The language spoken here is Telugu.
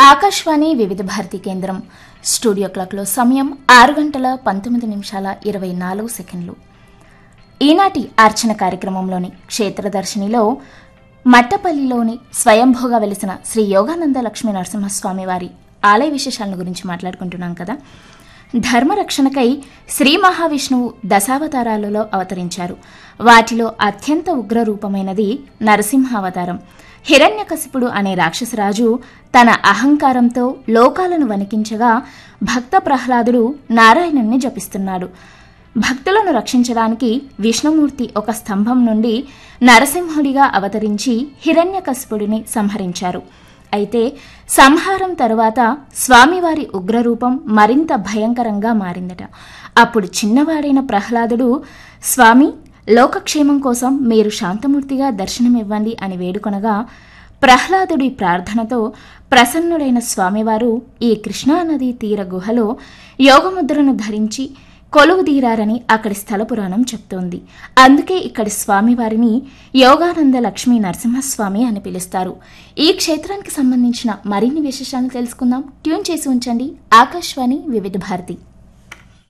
ఆకాశవాణి వివిధ భారతి కేంద్రం స్టూడియో క్లాక్లో సమయం ఆరు గంటల పంతొమ్మిది నిమిషాల ఇరవై నాలుగు సెకండ్లు ఈనాటి అర్చన కార్యక్రమంలోని క్షేత్రదర్శినిలో మట్టపల్లిలోని స్వయంభూగా వెలిసిన శ్రీ యోగానంద లక్ష్మీ నరసింహస్వామి వారి ఆలయ విశేషాలను గురించి మాట్లాడుకుంటున్నాం కదా ధర్మరక్షణకై శ్రీ మహావిష్ణువు దశావతారాలలో అవతరించారు వాటిలో అత్యంత ఉగ్ర రూపమైనది నరసింహావతారం హిరణ్యకశిపుడు అనే రాక్షసరాజు తన అహంకారంతో లోకాలను వణికించగా భక్త ప్రహ్లాదుడు నారాయణుణ్ణి జపిస్తున్నాడు భక్తులను రక్షించడానికి విష్ణుమూర్తి ఒక స్తంభం నుండి నరసింహుడిగా అవతరించి హిరణ్యకశిపుడిని సంహరించారు అయితే సంహారం తరువాత స్వామివారి ఉగ్రరూపం మరింత భయంకరంగా మారిందట అప్పుడు చిన్నవాడైన ప్రహ్లాదుడు స్వామి లోకక్షేమం కోసం మీరు శాంతమూర్తిగా దర్శనమివ్వండి అని వేడుకొనగా ప్రహ్లాదుడి ప్రార్థనతో ప్రసన్నుడైన స్వామివారు ఈ కృష్ణానదీ తీర గుహలో యోగముద్రను ధరించి కొలువుదీరారని అక్కడి స్థల పురాణం చెప్తోంది అందుకే ఇక్కడి స్వామివారిని యోగానంద లక్ష్మీ నరసింహస్వామి అని పిలుస్తారు ఈ క్షేత్రానికి సంబంధించిన మరిన్ని విశేషాలు తెలుసుకుందాం ట్యూన్ చేసి ఉంచండి ఆకాశవాణి వివిధ భారతి